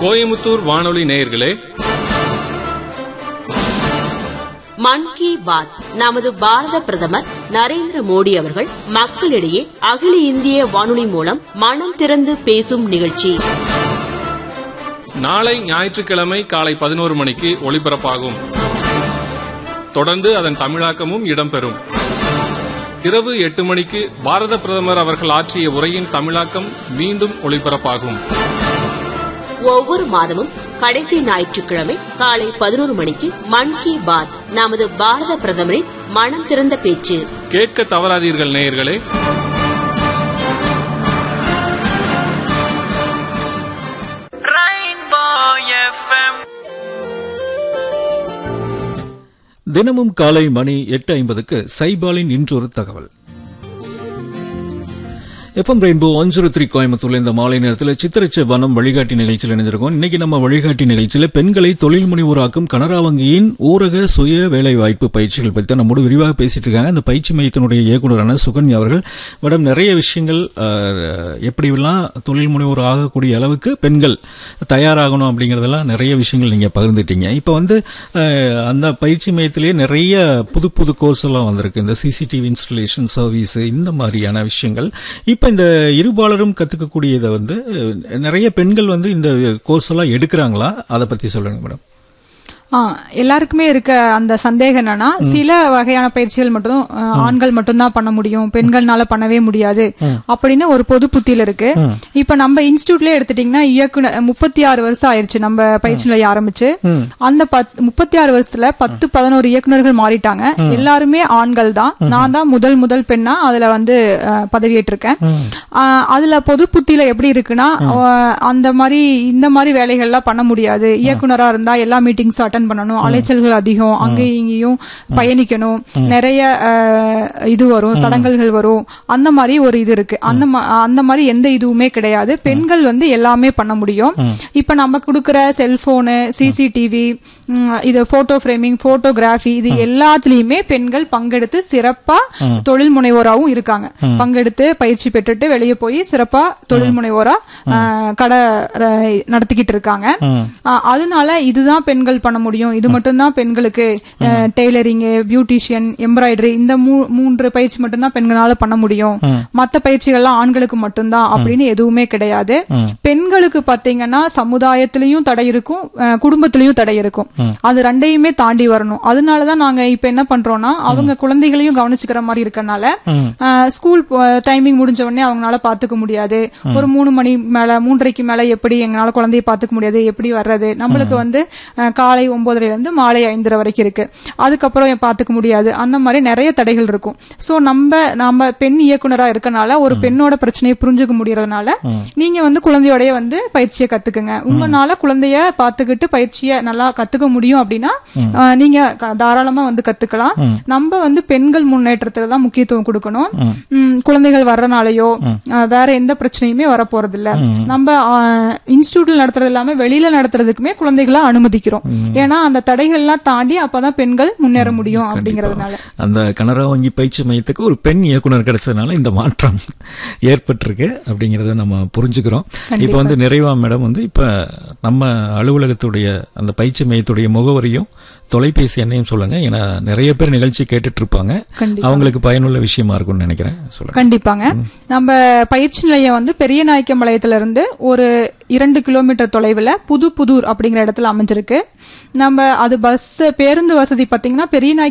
கோயமுத்தூர் வானொலி நேயர்களே மன் கி பாத் நமது பாரத பிரதமர் நரேந்திர மோடி அவர்கள் மக்களிடையே அகில இந்திய வானொலி மூலம் மனம் திறந்து பேசும் நிகழ்ச்சி நாளை ஞாயிற்றுக்கிழமை காலை பதினோரு மணிக்கு ஒளிபரப்பாகும் தொடர்ந்து அதன் தமிழாக்கமும் இடம்பெறும் இரவு எட்டு மணிக்கு பாரத பிரதமர் அவர்கள் ஆற்றிய உரையின் தமிழாக்கம் மீண்டும் ஒளிபரப்பாகும் ஒவ்வொரு மாதமும் கடைசி ஞாயிற்றுக்கிழமை காலை பதினோரு மணிக்கு மன் கி பாத் நமது பாரத பிரதமரின் மனம் திறந்த பேச்சு கேட்க தவறாதீர்கள் நேயர்களே Rainbow FM. தினமும் காலை மணி எட்டு ஐம்பதுக்கு சைபாலின் இன்றொரு தகவல் FM rainbow one zero three கோயம்புத்தூர்ல இந்த மாலை நேரத்தில் சித்திரச்ச வனம் வழிகாட்டி நிகழ்ச்சியில் இணைஞ்சிருக்கோம் இன்னைக்கு நம்ம வழிகாட்டி நிகழ்ச்சியில பெண்களை தொழில் முனைவோராக்கும் கனரா வங்கியின் ஊரக சுய வேலை வாய்ப்பு பயிற்சிகள் பற்றி நம்மோடு விரிவாக பேசிட்டு இருக்காங்க அந்த பயிற்சி மையத்தினுடைய இயக்குநரான சுகன்யா அவர்கள் மேடம் நிறைய விஷயங்கள் அஹ், எப்படியெல்லாம் தொழில் முனைவோர் ஆகக்கூடிய அளவுக்கு பெண்கள் தயாராகணும் அப்படிங்கறதெல்லாம் நிறைய விஷயங்கள் நீங்க பகிர்ந்துட்டீங்க இப்போ வந்து அஹ், அந்த பயிற்சி மையத்திலேயே நிறைய புது புது கோர்ஸ் எல்லாம் வந்திருக்கு இந்த சிசிடிவி இன்ஸ்டலேஷன் சர்வீஸ் இந்த மாதிரியான விஷயங்கள் இப்போ இந்த இருபாலரும் கத்துக்கக்கூடியதை வந்து அஹ், நிறைய பெண்கள் வந்து இந்த கோர்ஸ் எல்லாம் எடுக்கிறாங்களா அதை பத்தி சொல்லுங்க மேடம் ஆ, எல்லாருக்குமே இருக்க அந்த சந்தேகம் என்னன்னா சில வகையான பயிற்சிகள் மட்டும் ஆ, ஆண்கள் மட்டும்தான் பண்ண முடியும் பெண்கள்னால பண்ணவே முடியாது அப்படின்னு ஒரு பொது புத்தியில இருக்கு இப்ப நம்ம இன்ஸ்டியூட்ல எடுத்துட்டீங்கன்னா இயக்குனர் முப்பத்தி ஆறு வருஷம் ஆயிருச்சு நம்ம பயிற்சி நிலையம் ஆரம்பிச்சு அந்த பத் முப்பத்தி ஆறு வருஷத்துல பத்து பதினோரு இயக்குனர்கள் மாறிட்டாங்க எல்லாருமே ஆண்கள் தான் நான் தான் முதல் முதல் பெண்ணா அதுல வந்து ஆ, பதவியேற்றிருக்கேன் ஆ, அதுல பொது புத்தியில எப்படி இருக்குன்னா ஆ, அந்த மாதிரி இந்த மாதிரி வேலைகள்லாம் பண்ண முடியாது இயக்குனரா இருந்தா எல்லா மீட்டிங்ஸ் அட்டன் பண்ணணும் அலைச்சல்கள் அதிகம் அங்கேயும் இங்கேயும் பயணிக்கணும் நிறைய அஹ், இது வரும் தடங்கல்கள் வரும் அந்த மாதிரி ஒரு இது இருக்கு அந்த மா- அந்த மாதிரி எந்த இதுவுமே கிடையாது பெண்கள் வந்து எல்லாமே பண்ண முடியும் இப்ப நம்ம கொடுக்கிற செல்போனு சிசிடிவி இது போட்டோ ஃப்ரேமிங் போட்டோகிராஃபி இது எல்லாத்துலயுமே பெண்கள் பங்கெடுத்து சிறப்பா தொழில் முனைவோராவும் இருக்காங்க பங்கெடுத்து பயிற்சி பெற்றுட்டு வெளியே போய் சிறப்பா தொழில் முனைவோரா அஹ், கடை ர- நடத்திக்கிட்டு இருக்காங்க அஹ், அதனால இதுதான் பெண்கள் பண்ண முடியும் இது மட்டும்தான் பெண்களுக்கு டெய்லரிங் பியூட்டிஷியன் எம்ப்ராய்டரி இந்த மூ- மூன்று பயிற்சி மட்டும்தான் பெண்களால பண்ண முடியும் மத்த பயிற்சிகள்லாம் ஆண்களுக்கு மட்டும்தான் அப்படின்னு எதுவுமே கிடையாது பெண்களுக்கு பாத்தீங்கன்னா சமுதாயத்திலயும் தடை இருக்கும் அஹ், குடும்பத்திலயும் தடை இருக்கும் அது ரெண்டையுமே தாண்டி வரணும் அதனாலதான் நாங்க இப்ப என்ன பண்றோம்னா அவங்க குழந்தைகளையும் கவனிச்சுக்கிற மாதிரி இருக்கறனால அஹ், ஸ்கூல் டைமிங் முடிஞ்ச உடனே அவங்களால பாத்துக்க முடியாது ஒரு மூணு மணி மேல மூன்றரைக்கு மேல எப்படி எங்களால குழந்தைய பாத்துக்க முடியாது எப்படி வர்றது நம்மளுக்கு வந்து அஹ், காலை ஒன்பதரைல இருந்து மாலை ஐந்தரை வரைக்கும் இருக்கு அதுக்கப்புறம் என் பாத்துக்க முடியாது அந்த மாதிரி நிறைய தடைகள் இருக்கும் சோ நம்ம நம்ம பெண் இயக்குனரா இருக்கனால ஒரு பெண்ணோட பிரச்சனையை புரிஞ்சுக்க முடியறதுனால நீங்க வந்து குழந்தையோடய வந்து பயிற்சியை கத்துக்குங்க உங்களால குழந்தைய பாத்துக்கிட்டு பயிற்சியை நல்லா கத்துக்க முடியும் அப்படின்னா அஹ், நீங்க க- தாராளமா வந்து கத்துக்கலாம் நம்ம வந்து பெண்கள் முன்னேற்றத்துல தான் முக்கியத்துவம் கொடுக்கணும் ம், குழந்தைகள் வர்றனாலயோ அஹ், வேற எந்த பிரச்சனையுமே வரப்போறது இல்ல நம்ம இன்ஸ்டியூட்ல நடத்துறது இல்லாம வெளியில நடத்துறதுக்குமே குழந்தைகளை அனுமதிக்கிறோம் ஏன்னா அந்த தடைகள்லாம் தாண்டி அப்பதான் பெண்கள் முன்னேற முடியும் அப்படிங்கறதுனால அந்த கனரா வங்கி பயிற்சி மையத்துக்கு ஒரு பெண் இயக்குனர் கிடைச்சதுனால இந்த மாற்றம் ஏற்பட்டிருக்கு அப்படிங்கறத நம்ம புரிஞ்சுக்கிறோம் இப்போ வந்து நிறைவா மேடம் வந்து இப்ப நம்ம அலுவலகத்துடைய அந்த பயிற்சி மையத்துடைய முகவரியும் தொலைபேசி எண்ணையும் சொல்லுங்க ஏன்னா நிறைய பேர் நிகழ்ச்சி கேட்டுட்டு இருப்பாங்க கண்டிப்பா. அவங்களுக்கு பயனுள்ள விஷயமா இருக்கும்னு நினைக்கிறேன் சொல்லுங்க கண்டிப்பாங்க நம்ம பயிற்சி நிலையம் வந்து பெரிய நாயக்கம்பாளையத்துல இருந்து ஒரு இரண்டு கிலோமீட்டர் தொலைவுல புது புதூர் அப்படிங்கிற இடத்துல அமைஞ்சிருக்கு நம்ம அது பஸ் பேருந்து வசதி பாத்தீங்கன்னா பெரிய